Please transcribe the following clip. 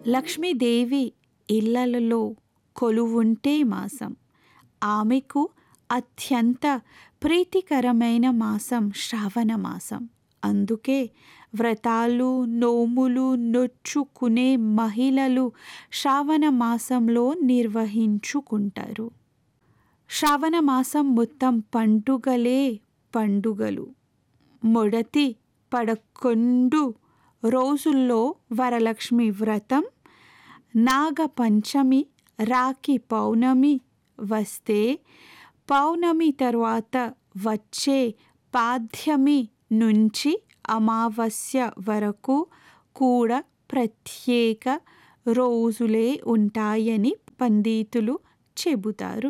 లక్ష్మీదేవి ఇళ్లలలో కొలువుంటే మాసం ఆమెకు అత్యంత ప్రీతికరమైన మాసం శ్రావణ మాసం అందుకే వ్రతాలు నోములు నొచ్చుకునే మహిళలు శ్రావణ మాసంలో నిర్వహించుకుంటారు శ్రావణ మాసం మొత్తం పండుగలే పండుగలు మొదటి పదకొండు రోజుల్లో వరలక్ష్మి వ్రతం నాగపంచమి రాఖీ పౌర్ణమి వస్తే పౌర్ణమి తర్వాత వచ్చే పాద్యమి నుంచి అమావాస్య వరకు కూడా ప్రత్యేక రోజులే ఉంటాయని పండితులు చెబుతారు